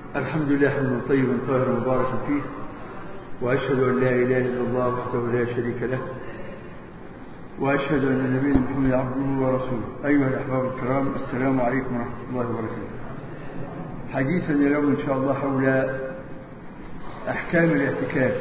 الحمد لله حمدا طيبا طاهرا مباركا فيه واشهد ان لا اله الا الله وحده لا شريك له واشهد ان نبينا محمد عبده ورسوله ايها الاحباب الكرام السلام عليكم ورحمه الله وبركاته حديثنا اليوم ان شاء الله حول احكام الاعتكاف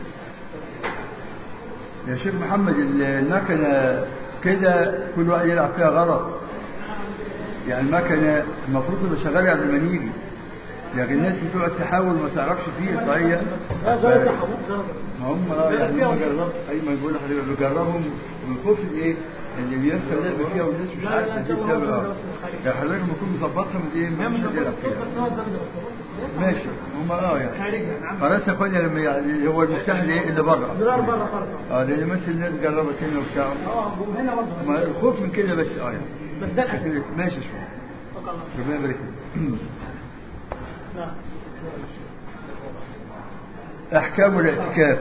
يا شيخ محمد المكنه كده كل واحد يلعب فيها غلط يعني المكنه المفروض تبقى شغاله قبل ما نيجي لكن الناس بتقعد تحاول ما تعرفش فيه صحيح ما هم اه يعني هم جربوا اي ما يقول لحضرتك بجربهم من خوف الايه اللي بيسر لعب فيها والناس مش عارفه دي بسبب اه يعني حضرتك لما تكون مظبطها من ايه ما مش هتلعب فيها ماشي هم اه يعني خلاص يا اخوانا لما يعني هو المفتاح الايه اللي بره زرار بره خالص اه لان مثل الناس جربت هنا وبتاع اه هنا برضه ما الخوف من كده بس اه يعني بس ده الاساس لكن ماشي شويه فوق الله ربنا يبارك فيك نعم أحكام الاعتكاف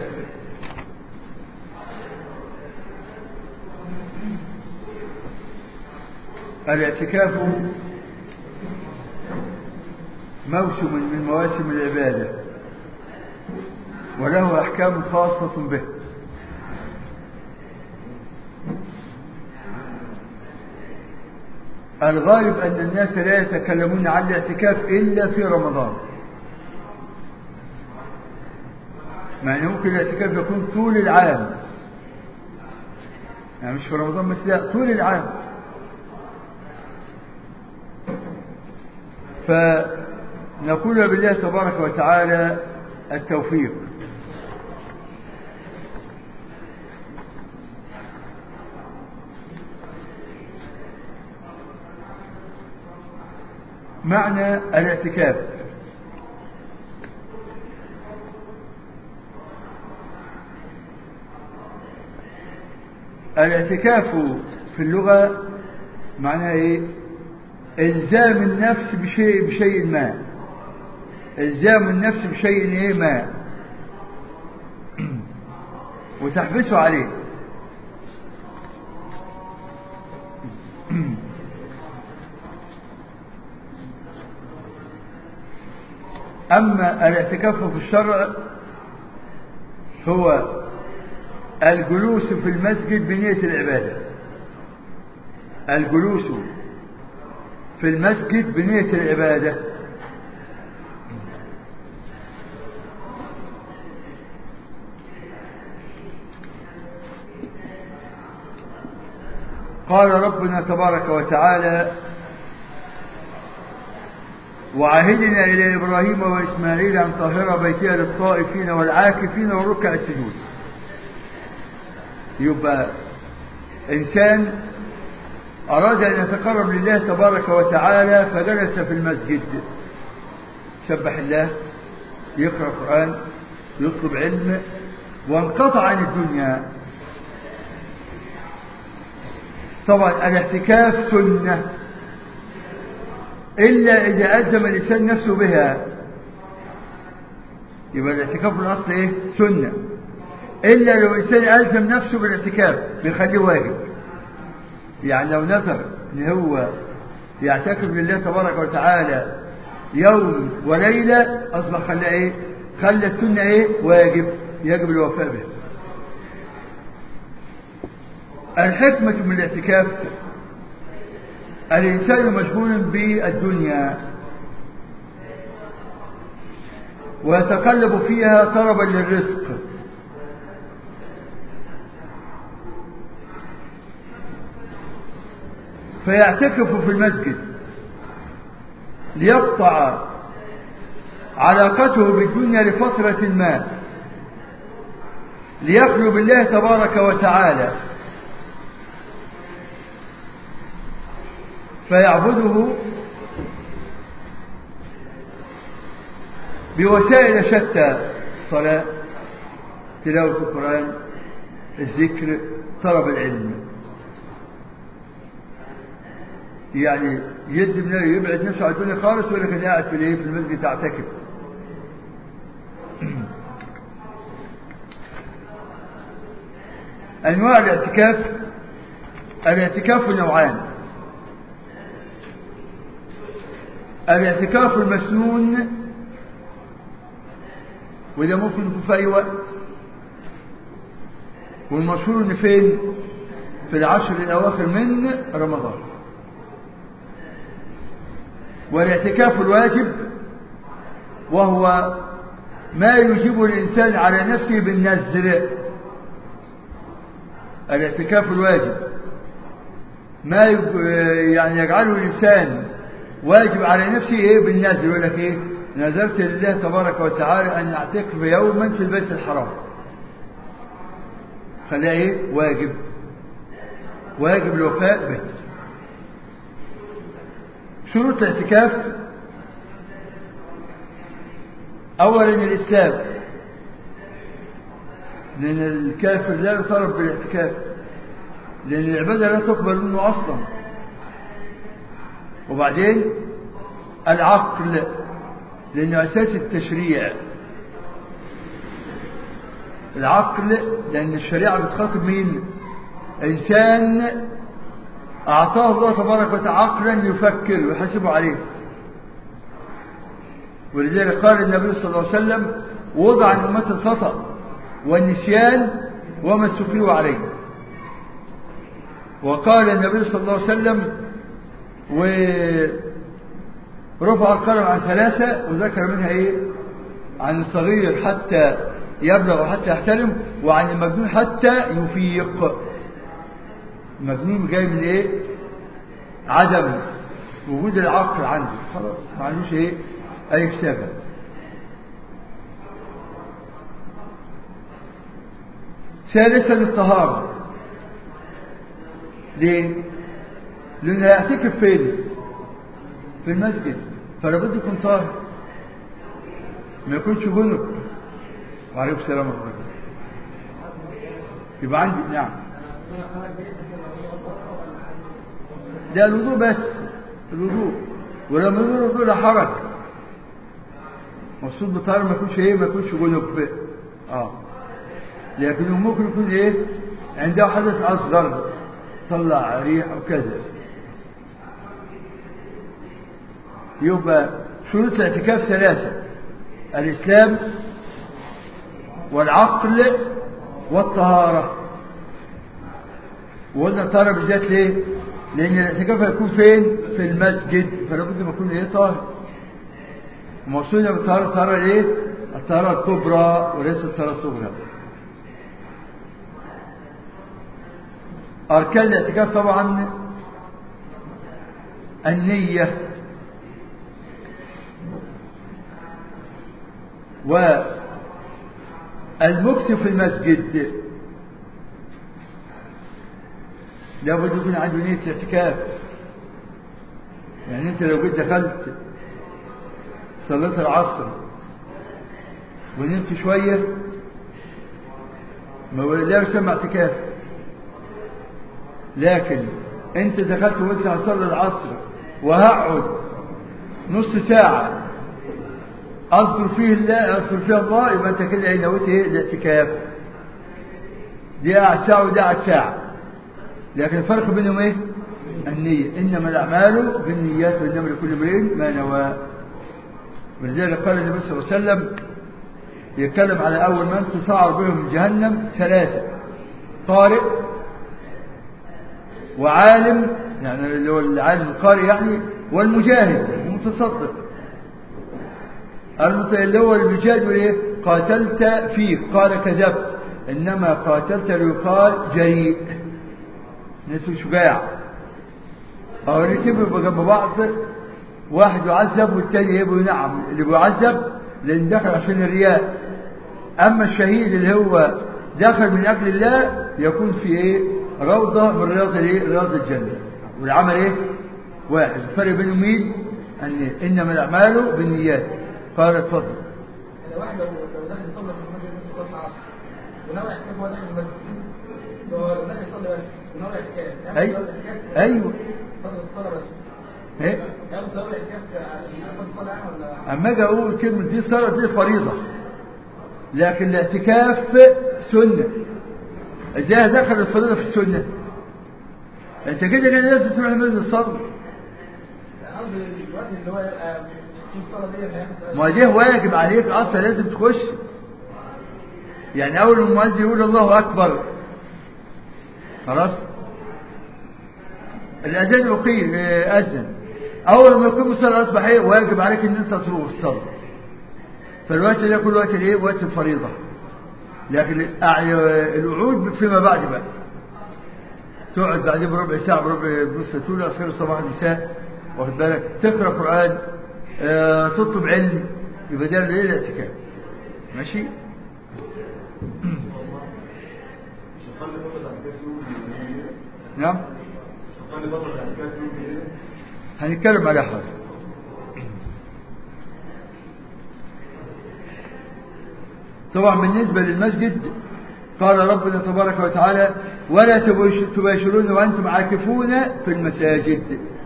الاعتكاف موسم من مواسم العبادة وله أحكام خاصة به الغالب أن الناس لا يتكلمون عن الاعتكاف إلا في رمضان مع أن ممكن الاعتكاف يكون طول العام يعني مش في رمضان بس لا طول العام فنقول بالله تبارك وتعالى التوفيق معنى الاعتكاف الاعتكاف في اللغة معناه ايه الزام النفس بشيء بشيء ما الزام النفس بشيء ايه ما وتحبسه عليه أما الاعتكاف في الشرع هو الجلوس في المسجد بنية العبادة الجلوس في المسجد بنية العبادة قال ربنا تبارك وتعالى وعهدنا إلى إبراهيم وإسماعيل أن طهر بيتي للطائفين والعاكفين والركع السجود يبقى إنسان أراد أن يتقرب لله تبارك وتعالى فجلس في المسجد سبح الله يقرأ القرآن يطلب علم وانقطع عن الدنيا طبعا الاعتكاف سنة إلا إذا ألزم الإنسان نفسه بها يبقى الاعتكاف في الأصل إيه؟ سنة إلا لو الإنسان ألزم نفسه بالاعتكاف بيخليه واجب يعني لو نذر إن هو يعتكف لله تبارك وتعالى يوم وليلة أصبح خلى إيه؟ خلى السنة إيه؟ واجب يجب الوفاء به الحكمة من الاعتكاف الإنسان مشغول بالدنيا ويتقلب فيها طلبا للرزق فيعتكف في المسجد ليقطع علاقته بالدنيا لفترة ما ليخلو بالله تبارك وتعالى فيعبده بوسائل شتى الصلاة تلاوة القرآن الذكر طلب العلم يعني يلزم يبعد نفسه عن الدنيا خالص ولا كان قاعد في الايه في المسجد تعتكف انواع الاعتكاف الاعتكاف نوعان الاعتكاف المسنون وده ممكن يكون في أي وقت والمشهور إن فين في العشر الأواخر من رمضان والاعتكاف الواجب وهو ما يجيب الإنسان على نفسه بالنذر الاعتكاف الواجب ما يعني يجعله الإنسان واجب على نفسه إيه بالنذر يقول لك إيه نذرت لله تبارك وتعالى أن أعتكف يوما في البيت الحرام خليها إيه واجب واجب الوفاء به شروط الاعتكاف أولا الإسلام لأن الكافر لا يطالب بالاعتكاف لأن العبادة لا تقبل منه أصلا وبعدين العقل لأنه أساس التشريع العقل لأن الشريعة بتخاطب مين إنسان أعطاه الله تبارك وتعالى عقلا يفكر ويحاسبه عليه ولذلك قال النبي صلى الله عليه وسلم وضع عن أمة الخطأ والنسيان وما استكروا عليه وقال النبي صلى الله عليه وسلم ورفع القلم عن ثلاثة وذكر منها ايه عن الصغير حتى يبلغ حتى يحترم وعن المجنون حتى يفيق المجنون جاي من ايه عدم وجود العقل عنده خلاص ما عندوش ايه اي حسابه ثالثا الطهارة ليه؟ لأنه هيعتكف فين؟ في المسجد فلا بد يكون طاهر ما يكونش جنب وعليكم السلام ورحمة الله يبقى عندي نعم ده الوضوء بس الوضوء ولما يقول الوضوء لا حرج مقصود بطهارة ما يكونش ايه ما يكونش جنب اه لكنه ممكن يكون ايه عنده حدث اصغر طلع ريح او كذا يبقى شروط الاعتكاف ثلاثة الإسلام والعقل والطهارة وقلنا الطهارة بالذات ليه؟ لأن الاعتكاف هيكون فين؟ في المسجد فلا بد ما يكون إيه طاهر ومقصودنا بالطهارة الطهارة إيه؟ الطهارة الكبرى وليس الطهارة الصغرى أركان الاعتكاف طبعا النية والمكس في المسجد لابد يكون عنده نية الاعتكاف يعني انت لو جيت دخلت صليت العصر ونمت شوية ما لا يسمى اعتكاف لكن انت دخلت وانت هتصلي العصر وهقعد نص ساعة اذكر فيه الله اذكر فيه الله يبقى انت كده ايه نويت ايه الاعتكاف دي قاعد ساعة ودي قاعد ساعة لكن الفرق بينهم ايه النية انما الاعمال بالنيات وانما لكل امرئ ما نوى ولذلك قال النبي صلى الله عليه وسلم يتكلم على اول من تصعر بهم من جهنم ثلاثة قارئ وعالم يعني اللي هو العالم القارئ يعني والمجاهد المتصدق اللي هو المجاهد ايه قاتلت فيه قال كذبت انما قاتلت ليقال جريء ناس شجاع او الاثنين بيبقوا جنب بعض واحد يعذب والتاني يبقى نعم اللي بيعذب لان دخل عشان الرياء اما الشهيد اللي هو دخل من اجل الله يكون في ايه روضه من رياض الايه رياض الجنه والعمل ايه واحد الفرق بينهم مين ان انما الاعمال بالنيات قال اتفضل يعني واحد لو لو داخل يصلي في المسجد بس صلاه العصر وناوي اعتكاف وهو داخل المسجد هو داخل يصلي بس وناوي اعتكاف أيوة. ايوه صلاه الصلاه بس ايه يعني صلاه الاعتكاف عشان الصلاه يعني ولا اما اجي اقول كلمه دي صلاه دي فريضه لكن الاعتكاف سنه ازاي دخل الفريضه في السنه انت كده كده لازم تروح المسجد تصلي قصدي دلوقتي اللي هو يبقى في الصلاه دي هياخد ما دي واجب عليك اصلا لازم تخش يعني أول ما المؤذن يقول الله أكبر خلاص الأذان أقيم أذن أول ما يقيم الصلاة أصبح إيه واجب عليك إن أنت تروح الصلاة فالوقت ده كل وقت الإيه وقت الفريضة لكن الوعود فيما بعد بقى تقعد بعدين بربع ساعة بربع بنص تقول أذكار الصباح النساء واخد بالك تقرأ قرآن آه، تطلب علم يبقى ده الايه الاعتكاف ماشي نعم هنتكلم على حاجة طبعا بالنسبة للمسجد قال ربنا تبارك وتعالى ولا تباشرون وأنتم عاكفون في المساجد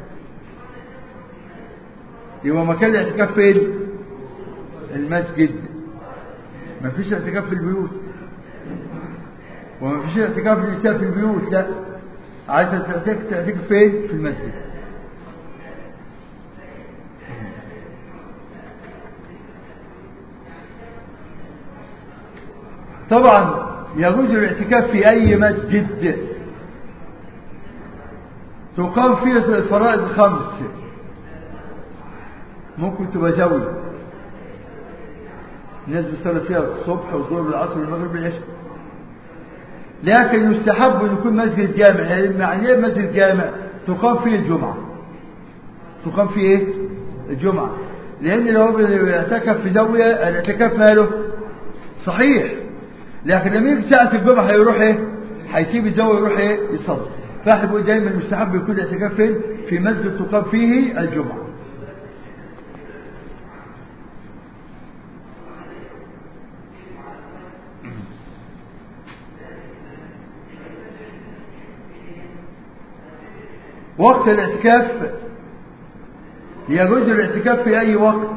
يبقى مكان الاعتكاف فين المسجد ما فيش اعتكاف في البيوت وما فيش اعتكاف للنساء في البيوت لا عايز تعتكف فين في المسجد طبعا يجوز الاعتكاف في اي مسجد تقام فيه الفرائض الخمس ممكن تبقى زاوية الناس بتصلي فيها الصبح والظهر والعصر والمغرب والعشاء لكن يستحب ان يكون مسجد جامع يعني ايه مسجد جامع تقام فيه الجمعة تقام فيه ايه الجمعة لان لو هو يعتكف في زاوية الاعتكاف ماله صحيح لكن لما يجي ساعة الجمعة هيروح ايه هيسيب الزاوية يروح ايه يصلي فاحنا بنقول دايما يستحب يكون الاعتكاف فين في مسجد تقام فيه الجمعة وقت الاعتكاف يجوز الاعتكاف في أي وقت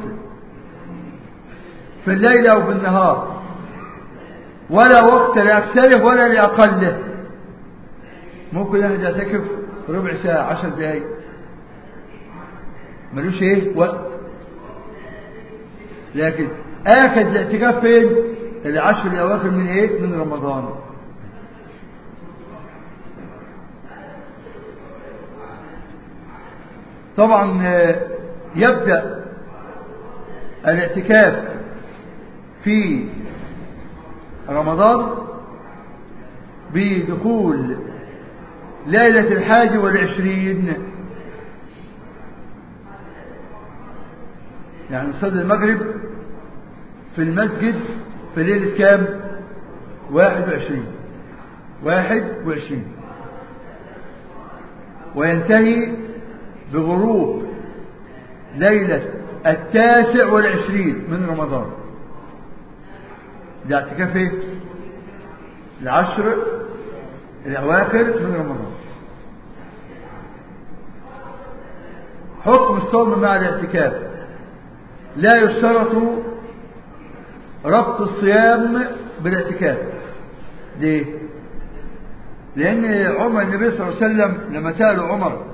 في الليل أو في النهار ولا وقت لأكثره ولا لأقله ممكن أحد يعتكف ربع ساعة عشر دقايق ملوش ايه وقت لكن آكد الاعتكاف فين العشر الأواخر من ايه من رمضان طبعا يبدأ الاعتكاف في رمضان بدخول ليلة الحاج والعشرين يعني نصلي المغرب في المسجد في ليلة كام واحد وعشرين واحد وعشرين وينتهي بغروب ليلة التاسع والعشرين من رمضان ده اعتكاف ايه العشر الاواخر من رمضان حكم الصوم مع الاعتكاف لا يشترط ربط الصيام بالاعتكاف ليه لان عمر النبي صلى الله عليه وسلم لما سأله عمر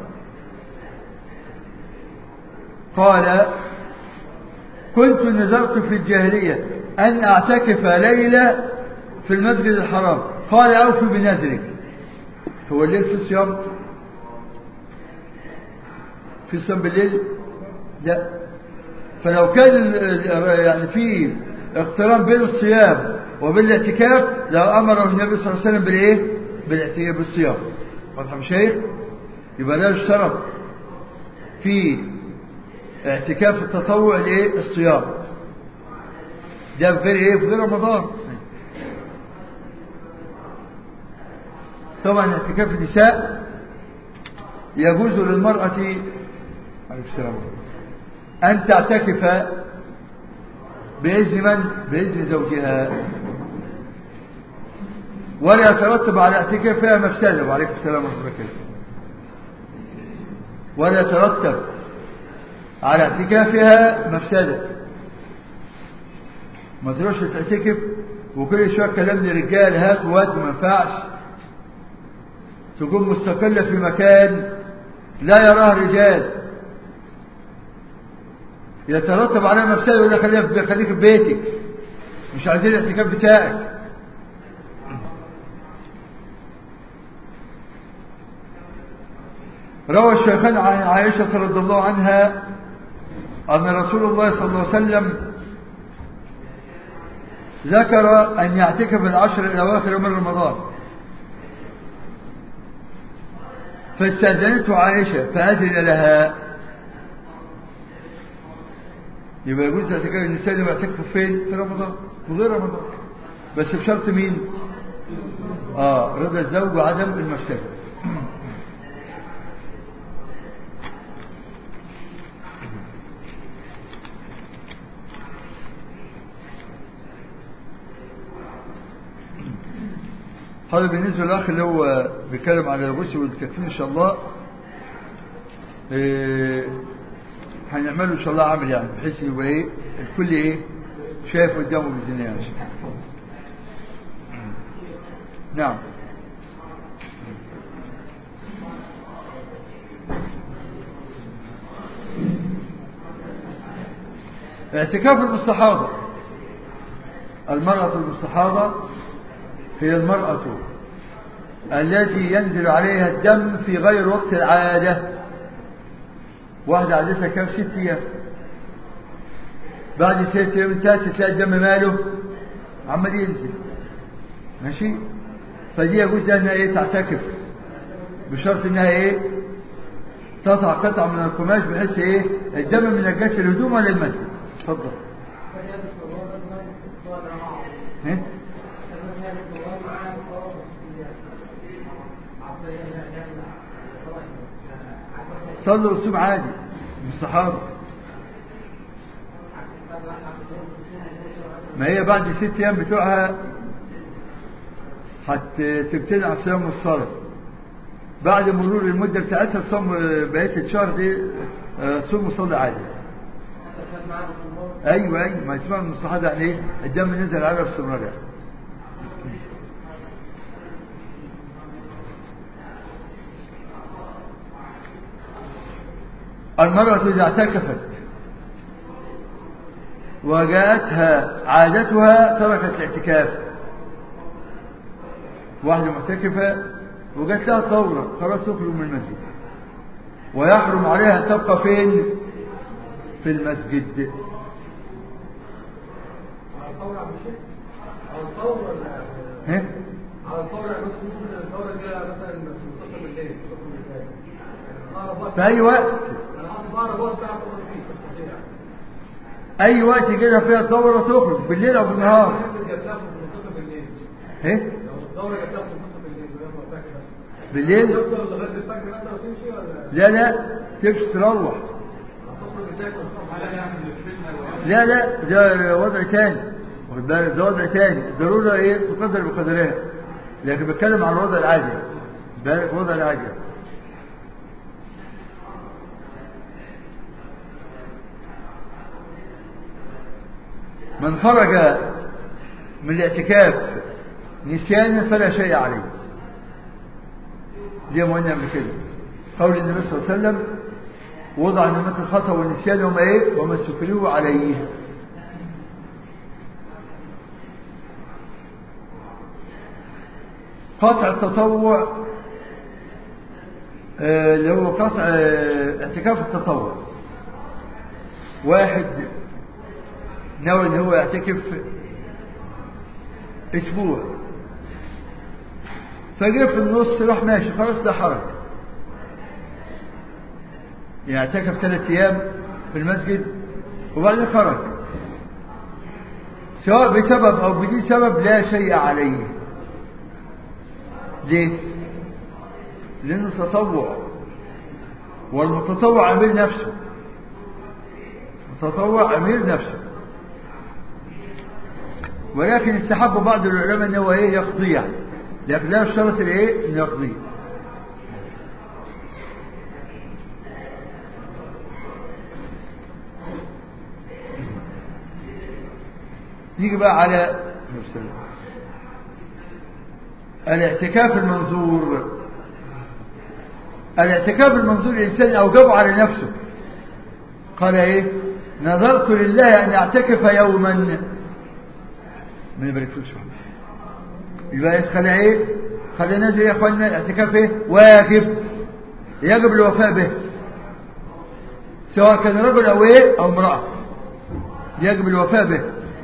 قال كنت نذرت في الجاهلية أن أعتكف ليلة في المسجد الحرام قال أوفي بنذرك هو الليل في الصيام في صيام بالليل لا فلو كان يعني في اقتران بين الصيام وبين الاعتكاف لو أمره النبي صلى الله عليه وسلم بالإيه بالاعتكاف بالصيام واضح يا شيخ يبقى لا يشترط في اعتكاف التطوع لايه الصيام ده في غير ايه في غير رمضان طبعا اعتكاف النساء يجوز للمرأة عليه السلام أن تعتكف بإذن من؟ بإذن زوجها ولا يترتب على اعتكافها مفسدة وعليكم السلام ورحمة الله ولا يترتب على اعتكافها مفسدة ما تروحش تعتكف وكل شوية كلام للرجال هات وهات ما ينفعش تكون مستقلة في مكان لا يراه رجال يترتب عليها مفسدة ولا خليها في خليك في بيتك مش عايزين الاعتكاف بتاعك روى الشيخان عن عائشة رضي الله عنها أن رسول الله صلى الله عليه وسلم ذكر أن يعتكف العشر الأواخر من رمضان فاستأذنته عائشة فأذن لها يبقى يجوز اعتكاف النساء اللي يعتكفوا فين؟ في رمضان وغير رمضان بس بشرط مين؟ اه رضا الزوج وعدم المفسده هذا بالنسبة للأخ اللي هو بيتكلم على الغسل والتكفين إن شاء الله إيه هنعمله إن شاء الله عمل يعني بحيث يبقى إيه الكل إيه شايف قدامه بإذن الله يعني. نعم اعتكاف المستحاضة المرأة المستحاضة هي المرأة التي ينزل عليها الدم في غير وقت العادة واحدة عادتها كم ست أيام بعد ست أيام انتهت تلاقي الدم ماله عمال ينزل ماشي فدي يجوز لها انها ايه تعتكف بشرط انها ايه تقطع قطعة من القماش بحيث ايه الدم من الجسد الهدوم ولا المسجد اتفضل ايه صلوا الصوم عادي بالصحابة ما هي بعد ست ايام بتوعها هتبتدي على الصيام والصلاة بعد مرور المدة بتاعتها تصوم بقية الشهر دي صوم وصلي عادي ايوه ايوه ما اسمها المصطلحات يعني ايه الدم نزل عليها باستمرار يعني المرأة إذا اعتكفت وجاءتها عادتها تركت الاعتكاف واحدة معتكفة وجات لها ثورة خلاص تخرج من المسجد ويحرم عليها تبقى فين في المسجد على الفور يا عم الشيخ على الفور ولا ها؟ على الفور يعني بس ممكن الفورة دي مثلا في منتصف الليل منتصف الليل اقرب وقت في أي وقت انا قصدي اقرب وقت بقى تخرج فيه بس كده أي وقت كده فيها ثورة تخرج بالليل أو بالنهار افرض جات لها في منتصف الليل ها؟ لو الدورة جات لها في منتصف الليل وهي معتكفة بالليل تفضل لغاية الفجر مثلا وتمشي ولا لا لا تمشي تروح هتخرج ازاي وتصحى لا لا ده وضع تاني واخد بالك ده وضع تاني الضرورة ايه تقدر بقدرها لكن بتكلم عن الوضع العادي بالك الوضع العادي من خرج من الاعتكاف نسيانا فلا شيء عليه زي ما قلنا قبل كده قول النبي صلى الله عليه وسلم وضع نعمة الخطأ والنسيان وما ايه وما استكرهوا عليه قطع التطوع آه، اللي هو قطع آه، اعتكاف التطوع واحد ناوي ان هو يعتكف اسبوع فجه في النص راح ماشي خلاص لا حرج يعتكف ثلاث ايام في المسجد وبعدين خرج سواء بسبب او بدون سبب لا شيء عليه ليه لانه تطوع والمتطوع امير نفسه المتطوع امير نفسه ولكن استحب بعض العلماء ان هو ايه يقضيه لكن لا يشترط الايه انه يقضيه نيجي بقى على الاعتكاف المنظور الاعتكاف المنظور الإنسان أوجبه على نفسه قال إيه نظرت لله أن أعتكف يوما ما يبارك فيك شوية يبقى خلى إيه خلى نازل يا أخوانا الاعتكاف إيه واجب يجب الوفاء به سواء كان رجل أو إيه أو امرأة يجب الوفاء به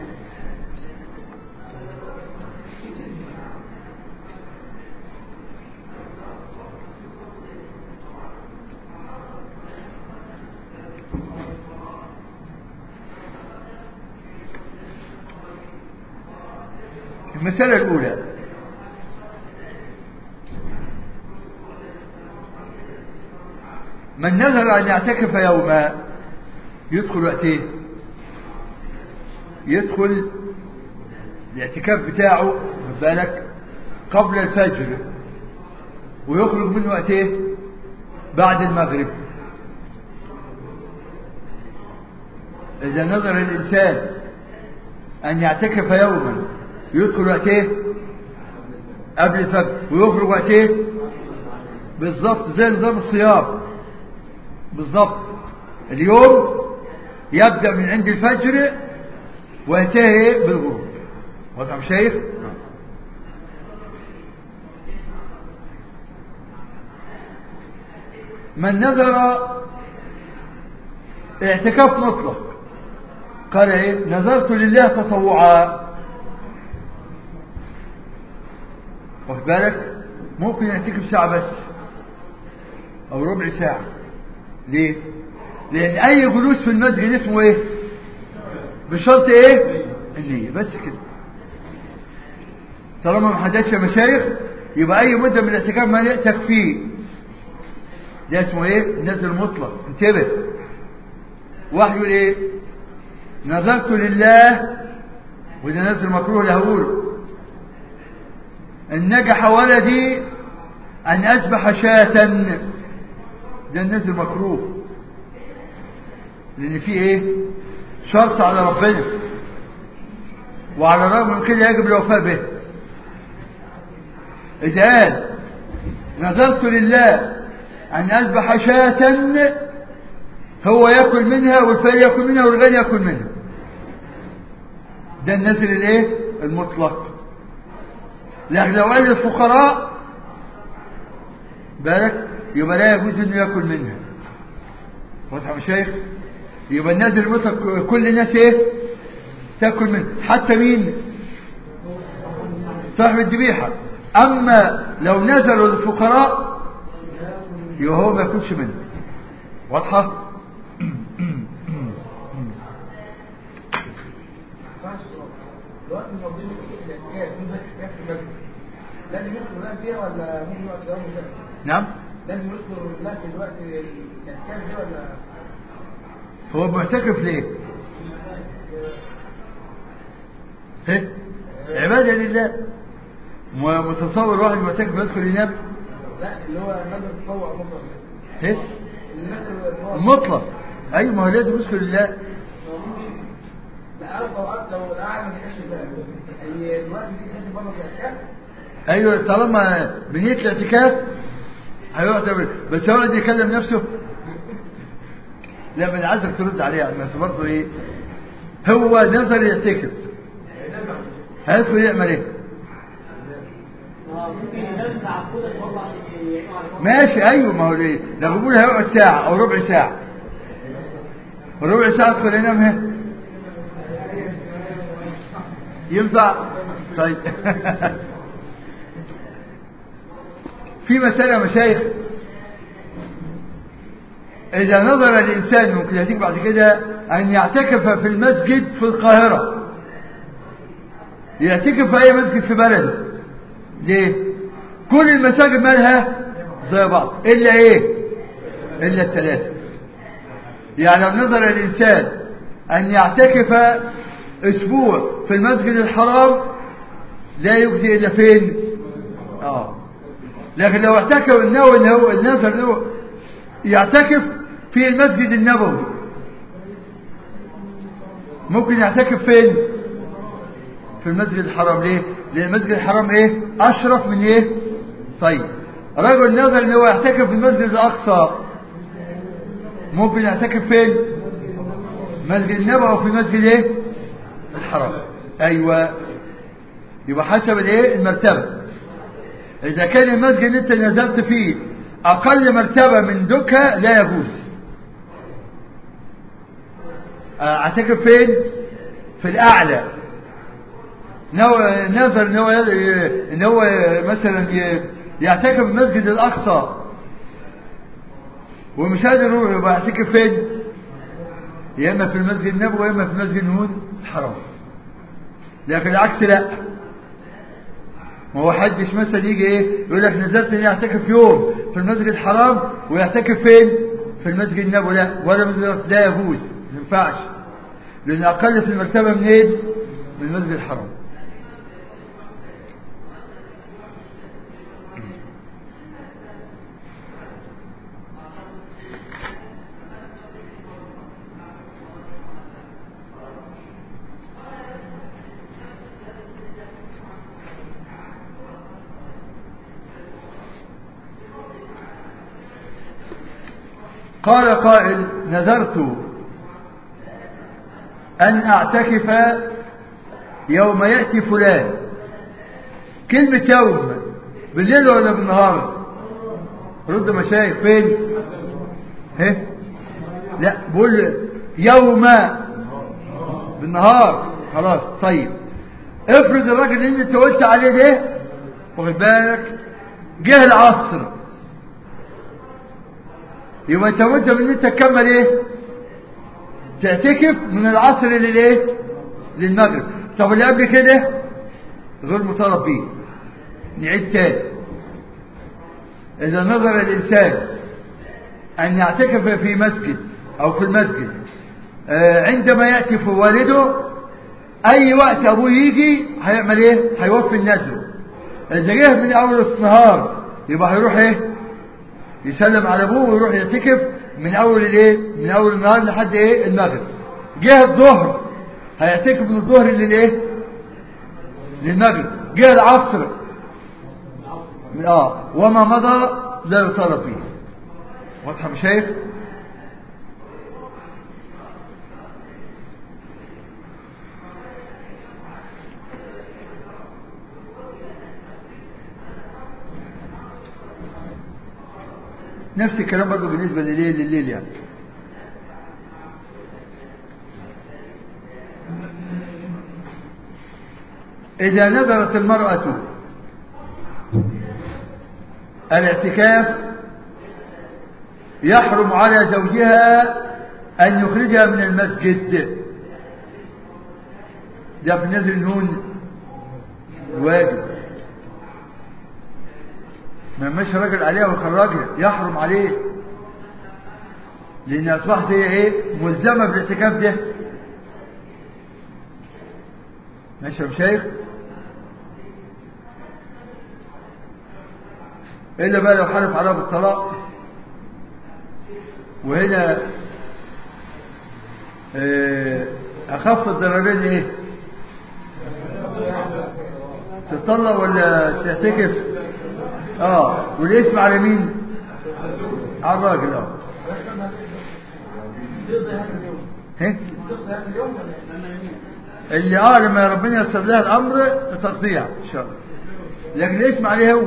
المسألة الأولى من نذر أن يعتكف يوما يدخل وقتين يدخل الاعتكاف بتاعه خد بالك قبل الفجر ويخرج من وقتين بعد المغرب إذا نظر الإنسان أن يعتكف يوما يدخل وقتين قبل الفجر ويخرج وقتين بالظبط زي نظام الصيام بالظبط اليوم يبدأ من عند الفجر وينتهي بالغروب واضح مش شايف من نذر اعتكاف مطلق قال ايه نذرت لله تطوعا واخد بالك ممكن يعتكف ساعة بس او ربع ساعة ليه لان اي جلوس في المسجد اسمه ايه بشرط ايه النية بس كده طالما ما حددش مشايخ يبقى اي مدة من الاعتكاف ما تكفيه ده اسمه ايه نزل مطلق انتبه واحد يقول ايه نظرت لله وده نزل مكروه اللي هقوله ان نجح ولدي ان اذبح شاة ده النزل مكروه لان في ايه شرط على ربنا وعلى الرغم من كده يجب الوفاء به اذا قال نذرت لله ان اذبح شاة هو ياكل منها والفقير ياكل منها والغني ياكل منها ده النذر الايه المطلق لكن لو قال للفقراء بالك يبقى لا يجوز انه ياكل منها واضح يا شيخ يبقى النذر المطلق كل الناس ايه تاكل منه حتى مين صاحب الذبيحه اما لو نزلوا للفقراء يبقى هو ما ياكلش منه واضحه دلوقتي الموضوع الاعتكاف مدة اعتكاف في المسجد لازم يذكر الله فيها ولا ممكن يقعد يوم وشهر؟ نعم لازم يذكر الله في الوقت الاعتكاف دي ولا هو معتكف ليه ايه عبادة لله م- متصور واحد معتكف يدخل ينام لا اللي هو النذر التطوع مطلق ايه النذر اللي هو المطلق ايوه ما هو لازم يذكر لله لا عارف اوقات لو القاعد ما تحسش بقى هي دلوقتي دي تحس برضه في الاعتكاف ايوه طالما بنية الاعتكاف هيقعد بس هو يقعد يكلم نفسه لا من عايزك ترد عليه بس برضه ايه هو نظر يعتكف هيدخل يعمل ايه ممكن ينام تعبدا برضه عشان يعينوا على ماشي ايوه ما هو ليه لو بيقول هيقعد ساعة او ربع ساعة ربع ساعة تدخل ينام هنا ينفع طيب في مسألة مشايخ إذا نظر الإنسان ممكن يأتيك بعد كده أن يعتكف في المسجد في القاهرة يعتكف في أي مسجد في بلده ليه؟ كل المساجد مالها زي بعض إلا إيه؟ إلا الثلاثة يعني لو نظر الإنسان أن يعتكف أسبوع في المسجد الحرام لا يجزي إلا فين؟ آه لكن لو اعتكف النووي اللي هو النظر اللي هو يعتكف في المسجد النبوي ممكن يعتكف فين؟ في المسجد الحرام ليه؟ لأن المسجد الحرام إيه؟ أشرف من إيه؟ طيب رجل نظر إن هو يعتكف في المسجد الأقصى ممكن يعتكف فين؟ مسجد النبوي أو في مسجد إيه؟ الحرام أيوة يبقى حسب الإيه؟ المرتبة إذا كان المسجد اللي أنت نزلت فيه أقل مرتبة من دكة لا يجوز اعتكف فين في الأعلى نوى نظر ان هو ان هو مثلا ي- يعتكف في المسجد الأقصى ومش قادر يروح يبقى يعتكف فين؟ يا إما في المسجد النبوي يا إما في مسجد نون الحرام لكن العكس لا ما هو حدش مثلا يجي ايه يقول لك نزلت اني اعتكف يوم في المسجد الحرام ويعتكف فين في المسجد النبوي لا ولا مسجد لا يجوز ما ينفعش لان اقل في المرتبه منين من المسجد الحرام قال قائل نذرت أن أعتكف يوم يأتي فلان كلمة يوم بالليل ولا بالنهار رد مشايخ فين ها لا بقول يوم بالنهار خلاص طيب افرض الراجل اللي انت قلت عليه ده واخد بالك جه العصر يبقى انت وانت من انت تكمل ايه تعتكف من العصر للايه للمغرب طب اللي قبل كده غير مطالب بيه نعيد تاني اذا نظر الانسان ان يعتكف في مسجد او في المسجد آه، عندما ياتي في والده اي وقت ابوه يجي هيعمل ايه هيوفي النذر اذا جه من اول النهار يبقى هيروح ايه يسلم على ابوه ويروح يعتكف من اول الايه من اول النهار لحد ايه المغرب جه الظهر هيعتكف من الظهر للايه للمغرب جه العصر من اه وما مضى لا يطالب به واضحه مش شايف نفس الكلام برضه بالنسبة لليل لليل يعني إذا نذرت المرأة الاعتكاف يحرم على زوجها أن يخرجها من المسجد ده في نذر النون واجب ما يمشي راجل عليها ويخرجها يحرم عليه لان اصبحت هي ايه ملزمه بالاعتكاف ده ماشي يا شيخ الا بقى لو حلف عليها بالطلاق وهنا آه، اخف الضررين ايه تطلق ولا تعتكف اه والاسم على مين على الراجل اه تقضي هذا اليوم ها تقضي هذا اليوم ولا اللي اه لما ربنا يسر لها الامر تقضيها ان شاء الله لكن الاسم عليه هو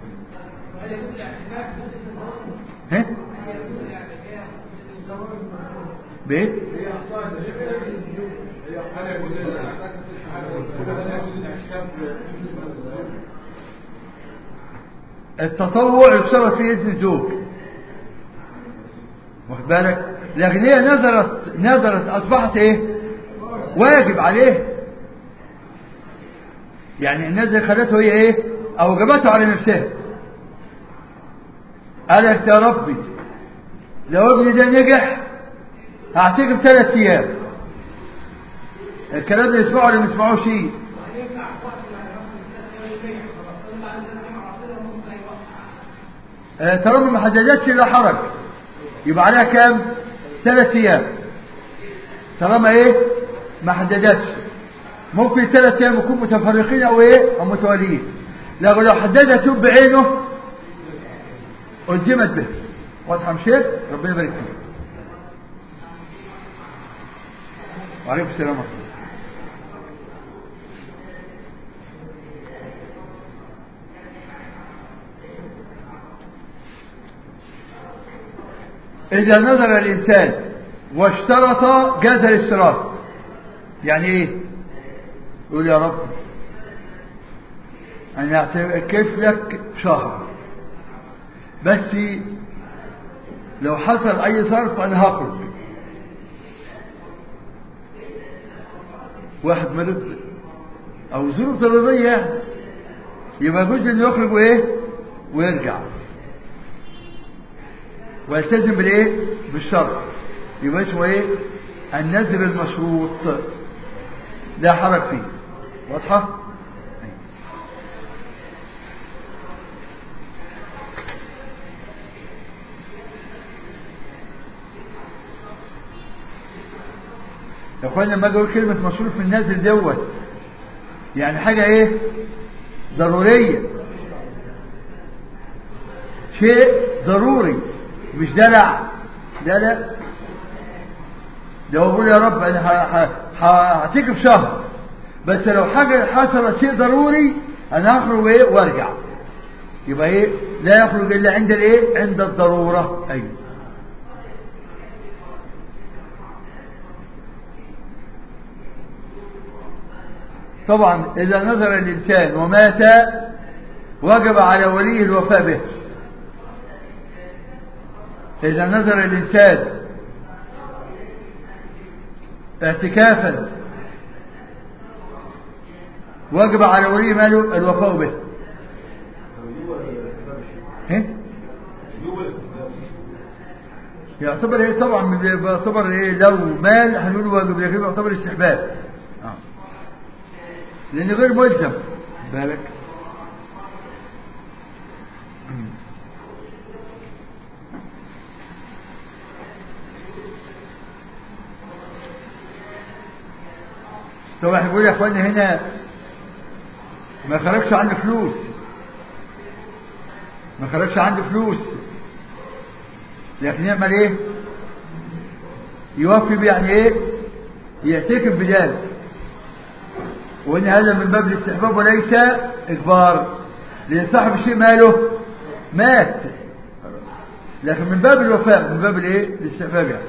ها بايه التطوع يشترط فيه اذن الزوج واخد بالك لكن هي نظرت نظرت اصبحت ايه واجب عليه يعني النذر خلته هي ايه اوجبته على نفسها قالت يا ربي لو ابني ده نجح هعتكف ثلاث ايام الكلام ده يسمعه ولا ما يسمعوش شيء آه، طالما ما حددتش لا حرج يبقى عليها كام ثلاث ايام طالما ايه ما حددتش ممكن ثلاث ايام يكون متفرقين او ايه او متواليين لكن لو حددت يوم بعينه الزمت به واضحه مش هيك؟ ربنا يبارك فيك وعليكم السلام ورحمه الله إذا نظر الإنسان واشترط جاز الاشتراط يعني إيه يقول يا رب أنا أعتكف لك شهر بس لو حصل أي ظرف أنا هخرج واحد مرض أو ظروف ضرورية يبقى جزء إنه يخرج وإيه ويرجع ويلتزم بالايه بالشرط يبقى اسمه ايه النذر المشروط لا حرج فيه واضحه يا اخوانا لما اجي اقول كلمه مشروط في النذر دوت يعني حاجه ايه ضروريه شيء ضروري مش دلع لا لا ده هو بيقول يا رب انا هعتكف شهر بس لو حاجه حصلت شيء ضروري انا هخرج ايه وارجع يبقى ايه لا يخرج الا عند الايه عند الضروره ايوه طبعا اذا نظر الانسان ومات وجب على وليه الوفاء به إذا نظر الإنسان اعتكافا وجب على ولي ماله الوفاء به ايه يعتبر ايه طبعا يعتبر ايه لو مال هنقول واجب لكن يعتبر استحباب آه. لان غير ملزم بالك طبعا يقول يا اخوانا هنا ما خرجش عنده فلوس ما خرجش عنده فلوس لكن يعمل ايه يوفي يعني ايه يعتكف بذلك وان هذا من باب الاستحباب وليس اجبار لان صاحب الشيء ماله مات لكن من باب الوفاء من باب الايه الاستحباب يعني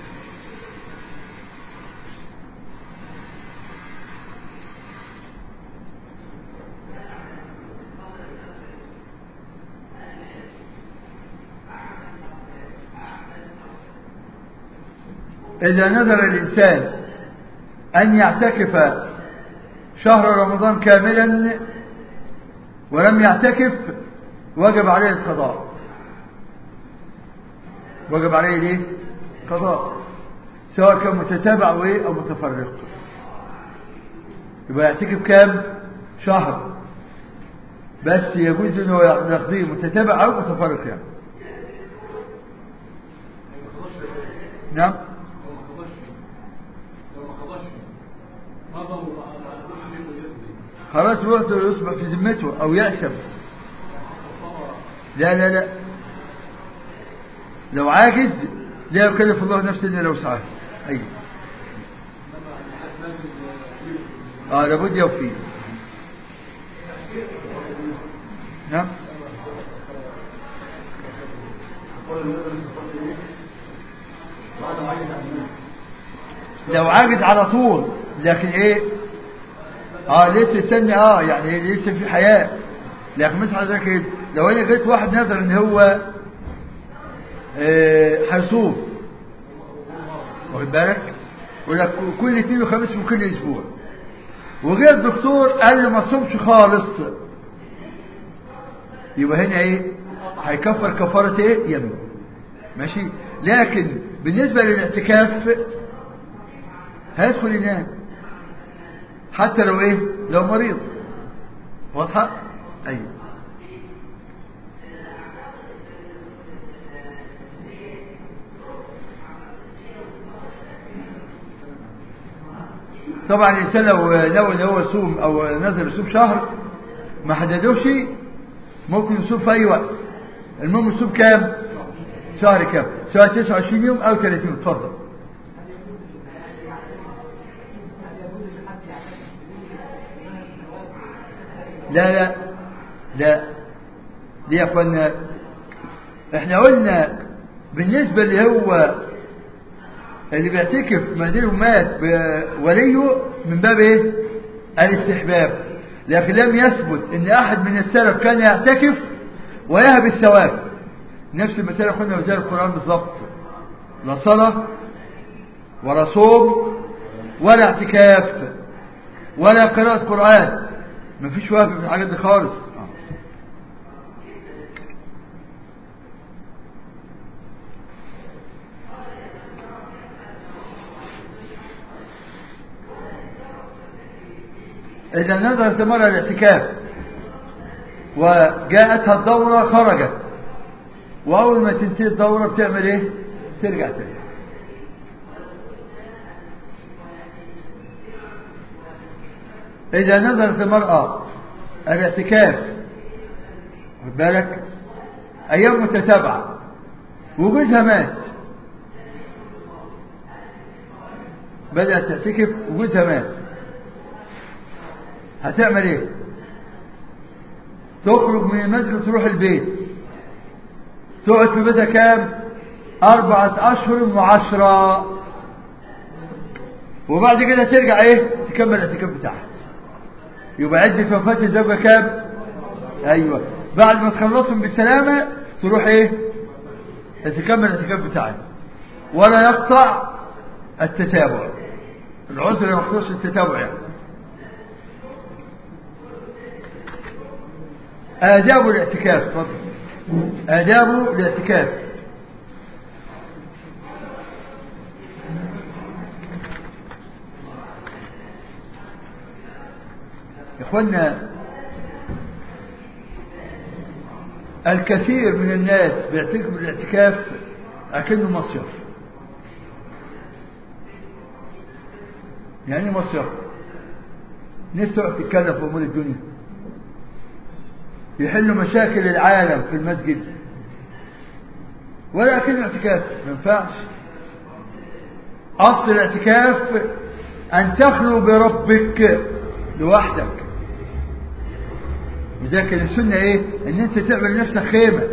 إذا نذر الإنسان أن يعتكف شهر رمضان كاملا ولم يعتكف وجب عليه القضاء وجب عليه ليه قضاء سواء كان متتابع أو متفرق يبقى يعتكف كام شهر بس يجوز انه يقضيه متتابع او متفرق يعني نعم خلاص وقته يصبح في ذمته او يأسم لا لا لا لو عاجز لا يكلف الله نفسا الا وسعها ايوه اه لابد يوفي نعم لو عاجز على طول لكن ايه اه لسه استنى اه يعني لسه في حياة لكن مثل حضرتك ايه لو انا جيت واحد نظر ان هو هيصوم آه واخد بالك يقول لك كل اثنين وخميس من كل اسبوع وجاء الدكتور قال له ما تصومش خالص يبقى هنا ايه هيكفر كفارة ايه يمين ماشي لكن بالنسبة للاعتكاف هيدخل ينام حتى لو ايه لو مريض واضحة ايوه طبعا الانسان لو نوى ان هو يصوم او نزل يصوم شهر ما حددوش ممكن يصوم في اي وقت المهم يصوم كام شهر كام سواء 29 يوم او 30 يوم اتفضل لا لا لا ليه يا اخوانا احنا قلنا بالنسبة اللي هو اللي بيعتكف مدينه مات بوليه من باب ايه الاستحباب لكن لم يثبت ان احد من السلف كان يعتكف ويهب الثواب نفس المسألة قلنا في القرآن بالظبط لا صلاة ولا صوم ولا اعتكاف ولا قراءة قرآن مفيش وافق في الحاجات دي خالص إذا نزلت مرة الاعتكاف وجاءتها الدورة خرجت وأول ما تنتهي الدورة بتعمل إيه؟ ترجع تاني إذا نزلت المرأة الاعتكاف خد بالك أيام متتابعة وجوزها مات بدأت تعتكف وجوزها مات هتعمل ايه تخرج من المسجد وتروح البيت تقعد في بيتها كام أربعة أشهر وعشرة وبعد كده ترجع ايه تكمل الاعتكاف بتاعها يبقى عدة وفاة الزوجة كام ايوه بعد ما تخلصهم بالسلامة تروح ايه تكمل الاعتكاف بتاعها ولا يقطع التتابع العذر ما يقطعش التتابع يعني آداب الاعتكاف تفضل آداب الاعتكاف يا اخوانا الكثير من الناس بيعتكف بالاعتكاف اكنه مصيف يعني ايه مصيف ناس تقعد تتكلم في امور الدنيا يحلوا مشاكل العالم في المسجد ولا كلمة اعتكاف ما ينفعش أصل الاعتكاف أن تخلو بربك لوحدك وذلك السنة إيه؟ إن أنت تعمل نفسك خيمة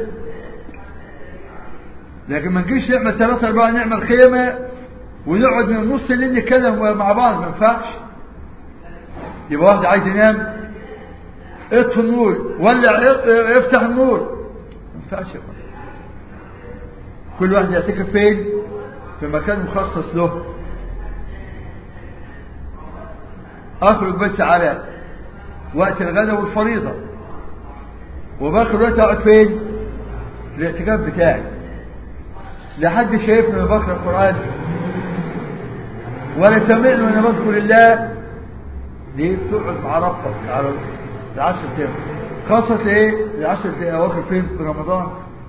لكن ما نجيش نعمل ثلاثة أربعة نعمل خيمة ونقعد من نص الليل نتكلم مع بعض ما ينفعش يبقى واحد عايز ينام اطفي النور ولع افتح النور ما ينفعش يا كل واحد يعتكف فين في مكان مخصص له اخرج بس على وقت الغداء والفريضة وباقي الوقت اقعد فين الاعتكاف بتاعي لا حد شايفني وانا بقرا القران ولا سامعني وانا بذكر الله ليه بتقعد مع ربك على العشر ايام خاصة ايه العشر اواخر فين في رمضان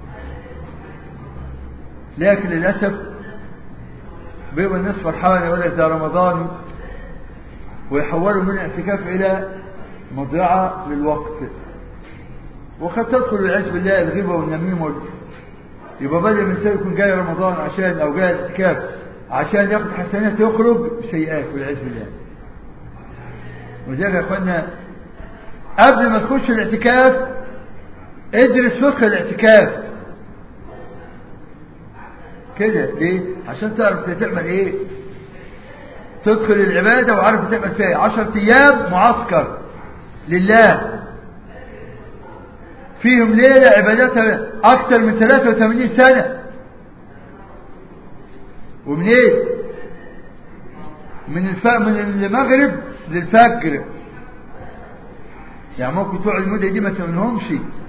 لكن للأسف بيبقى الناس فرحانة يقول لك ده رمضان ويحولوا من اعتكاف إلى مضيعة للوقت وقد تدخل والعياذ بالله الغيبة والنميمة يبقى بدل من الإنسان يكون جاي رمضان عشان أو جاي الاعتكاف عشان ياخد حسنات يخرج بسيئات والعياذ بالله وذلك يا اخوانا قبل ما تخش الاعتكاف ادرس فقه الاعتكاف كده ليه عشان تعرف تعمل ايه تدخل العبادة وعارف تعمل فيها عشر ايام معسكر لله فيهم ليلة عبادتها اكثر من 83 سنة ومن ايه من الف... من المغرب للفجر يعني ممكن تقعد المدة دي ما تمنهمش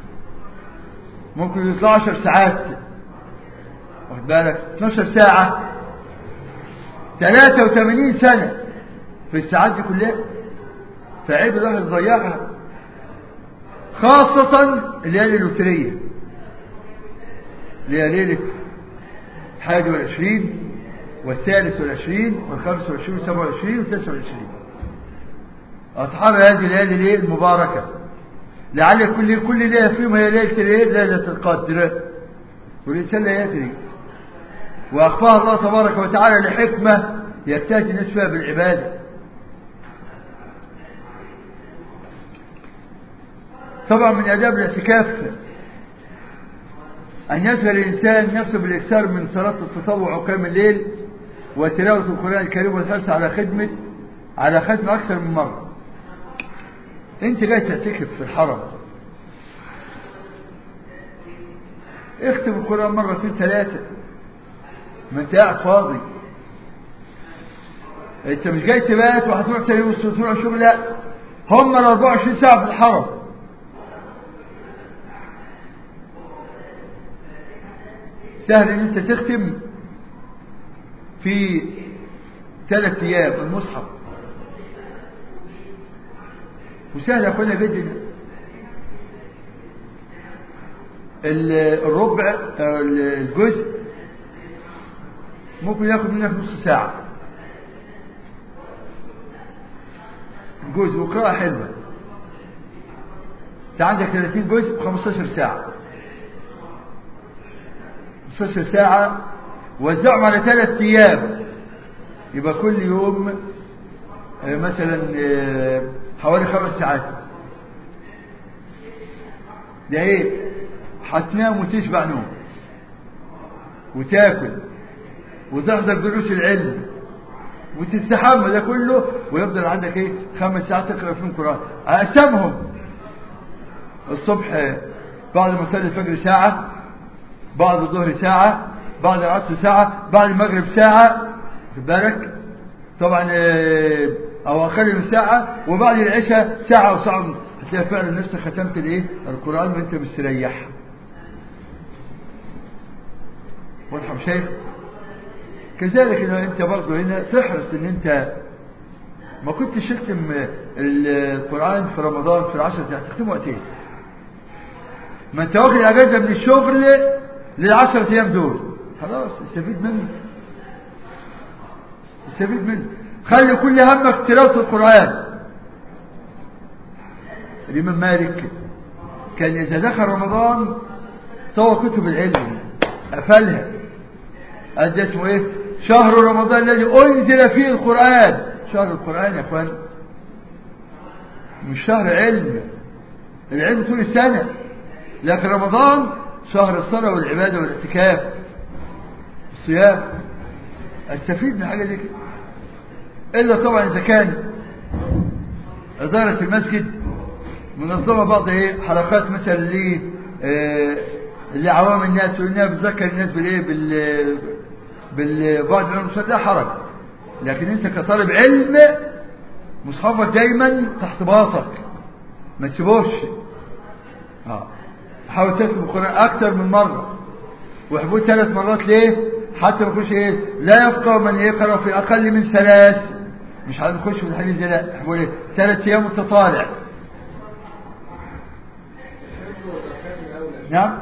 ممكن يطلع 10 ساعات واخد بالك 12 ساعة 83 سنة في الساعات دي كلها فعيب الواحد يضيعها خاصة الليالي الوترية اللي هي ليلة الحادي والعشرين والثالث والعشرين والخامس والعشرين والسبع والعشرين والتسع والعشرين أطحار هذه الليالي ليه المباركة لعل كل كل ليلة فيهم هي ليلة الايه ليلة القدر والإنسان لا يدري وأخفاها الله تبارك وتعالى لحكمة يحتاج الناس فيها بالعبادة طبعا من آداب الاعتكاف أن يشغل الإنسان نفسه بالإكثار من صلاة التطوع وقيام الليل وتلاوة القرآن الكريم والحرص على خدمة على ختمه أكثر من مرة أنت جاي تعتكف في الحرم اختم القرآن مرتين ثلاثة ما انت قاعد فاضي انت مش جاي تبات وهتروح تاني وتروح شغل لا هم ال 24 ساعة في الحرم سهل ان انت تختم في ثلاث ايام المصحف وسهل يا اخوانا جدا الربع الجزء ممكن ياخد منك نص ساعة جزء وقراءة حلوة انت عندك 30 جزء ب 15 ساعة 15 ساعة وزعهم على ثلاث أيام يبقى كل يوم مثلا حوالي خمس ساعات ده ايه هتنام وتشبع نوم وتاكل وتحضر دروس العلم وتستحمى ده كله ويفضل عندك ايه خمس ساعات تقرا فيهم قران اقسمهم الصبح بعد ما اصلي الفجر ساعه بعد الظهر ساعه بعد العصر ساعه بعد المغرب ساعه خد بالك طبعا او اقل من ساعه وبعد العشاء ساعه وساعه ونص هتلاقي فعلا نفسك ختمت الايه القران وانت مستريح واضحه مش شايف كذلك ان انت برضه هنا تحرص ان انت ما كنتش تختم القرآن في رمضان في العشر ساعات تختمه وقتين ما انت واخد اجازة من الشغل للعشر ايام دول خلاص استفيد منه استفيد منه خلي كل همك تلاوة القرآن الإمام مالك كان إذا دخل رمضان طوى كتب العلم قفلها قال ده اسمه ايه شهر رمضان الذي انزل فيه القرآن شهر القرآن يا اخوان مش شهر علم العلم طول السنة لكن رمضان شهر الصلاة والعبادة والاعتكاف الصيام استفيد من حاجة زي كده إلا طبعا إذا كان إدارة المسجد منظمة بعض إيه حلقات مثلا ل لعوام الناس وإنها بتذكر الناس بالإيه بال بالبعد عن المصلى لا حرج لكن أنت كطالب علم مصحفك دايما تحت باطك ما تسيبوش اه حاول تكتب القرآن أكثر من مرة وحبوه ثلاث مرات ليه حتى ما يكونش ايه لا يبقى من يقرأ في أقل من ثلاث مش هنخش في الحديث ده لا حبوه ايه ثلاث أيام متطالع نعم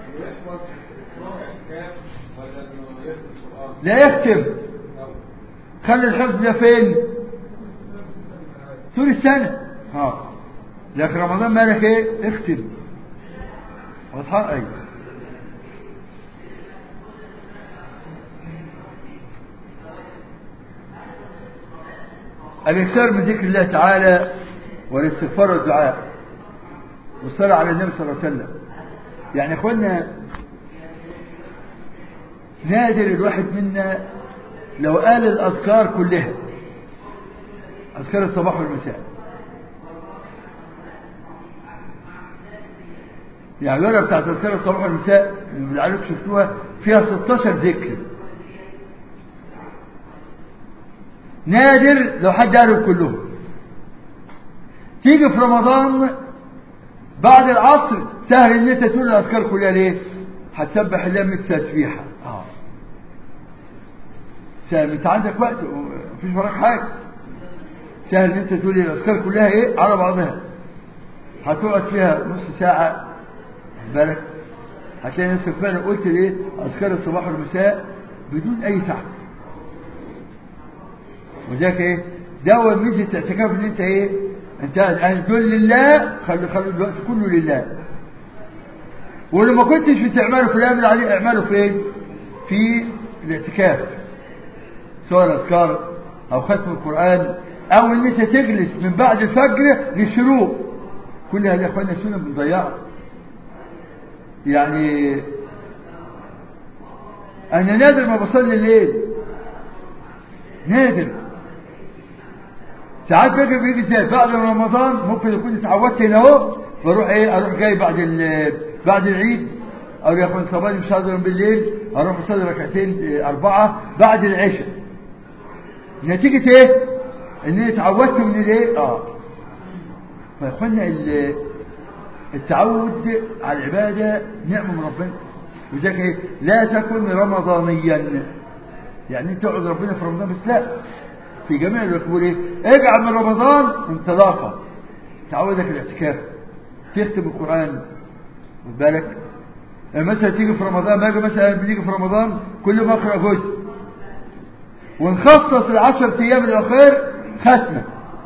لا يكتب خلي الحفظ ده فين طول السنة ها لكن رمضان مالك ايه اختم واضحة ايوه الاكثار من ذكر الله تعالى والاستغفار والدعاء والصلاة على النبي صلى الله عليه وسلم يعني اخوانا نادر الواحد منا لو قال الأذكار كلها أذكار الصباح والمساء يعني الورقة بتاعت أذكار الصباح والمساء اللي بالعلوك شفتوها فيها 16 ذكر نادر لو حد قالهم كلهم تيجي في رمضان بعد العصر سهل ان انت تقول الاذكار كلها ليه هتسبح الله 100 تسبيحه اه سهل انت عندك وقت مفيش وراك حاجه سهل ان انت تقول الاذكار كلها ايه على بعضها هتقعد فيها نص ساعه بالك هتلاقي نفسك فعلا قلت ايه اذكار الصباح والمساء بدون اي تعب وذاك ايه ده ميزه الاعتكاف ان انت ايه انت الان تقول لله خلي خلي الوقت كله لله ولو ما كنتش بتعمله في الايام العاديه اعمله فين في الاعتكاف سواء الاذكار او ختم القران او ان انت تجلس من بعد الفجر للشروق كل هذه يا اخوانا سنه بنضيعها يعني انا نادر ما بصلي الليل نادر ساعات باجي بيجي ازاي بعد رمضان ممكن يكون اتعودت هنا اهو بروح ايه اروح جاي بعد ال- بعد العيد او يكون صباحي مش هقدر بالليل اروح اصلي ركعتين اه، اربعه بعد العشاء نتيجه ايه ان انا اتعودت من الايه اه فيا اخوانا ال- التعود على العباده نعمه من ربنا وذلك ايه لا تكن رمضانيا يعني انت تقعد ربنا في رمضان بس لا في جميع الركوب ايه اجعل من رمضان انطلاقه تعودك الاعتكاف تختم القران خد بالك مثلا تيجي في رمضان باجي مثلا بنيجي في رمضان كل ما اقرا جزء ونخصص العشر ايام الاخير ختمه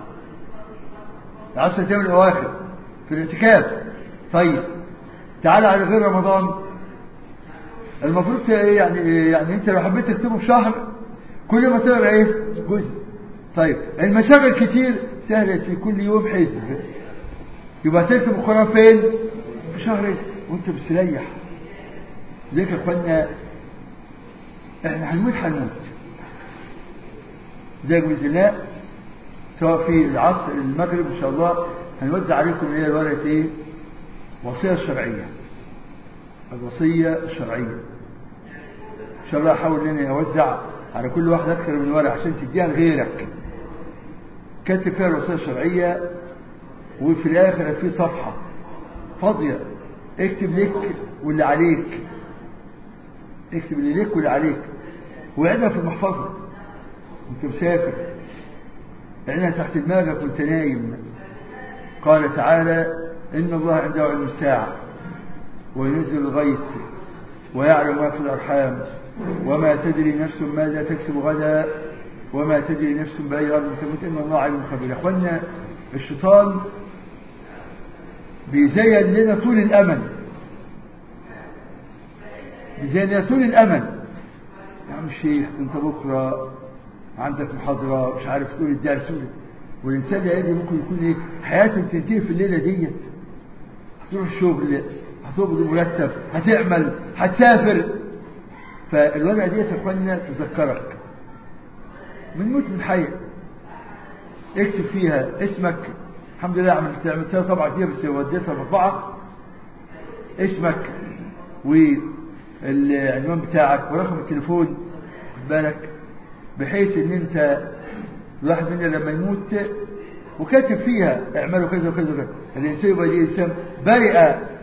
العشر ايام الاواخر في الاعتكاف طيب تعالى على غير رمضان المفروض ت- يعني يعني انت لو حبيت تكتبه في شهر كل ما تقرا ايه جزء طيب المشاغل كتير سهله في كل يوم حزب يبقى تكتب القران فين في شهرين وانت مستريح ليك يا اخوانا احنا هنموت هنموت زي باذن الله سواء في العصر المغرب ان شاء الله هنوزع عليكم ايه ورقه ايه وصيه شرعيه الوصيه الشرعيه ان شاء الله احاول ان انا اوزع على كل واحد اكثر من ورقه عشان تديها لغيرك كاتب فيها الوصيه الشرعيه وفي الاخر في صفحه فاضيه اكتب لك واللي عليك اكتب اللي لك واللي عليك وعدها في المحفظه وانت مسافر عينها تحت دماغك وانت نايم قال تعالى ان الله عنده علم الساعه وينزل الغيث ويعلم ما في الارحام وما تدري نفس ماذا تكسب غدا وما تدري نفس باي ارض تموت ان الله عليم خبير يا اخوانا الشيطان بيزين لنا طول الامل بيزين لنا طول الامل يا عم الشيخ انت بكره عندك محاضره مش عارف تقول الدرس والانسان ده يجي ممكن يكون ايه حياته بتنتهي في الليله ديت هتروح شغل هتقبض مرتب هتعمل هتسافر فالورقه ديت يا اخوانا تذكرك من موت من حي اكتب فيها اسمك الحمد لله عملت عملتها طبعا كتير بس وديتها باربعه اسمك والعنوان بتاعك ورقم التليفون خد بالك بحيث ان انت الواحد منا لما يموت وكاتب فيها اعملوا كذا وكذا وكذا الانسان يبقى دي انسان برئ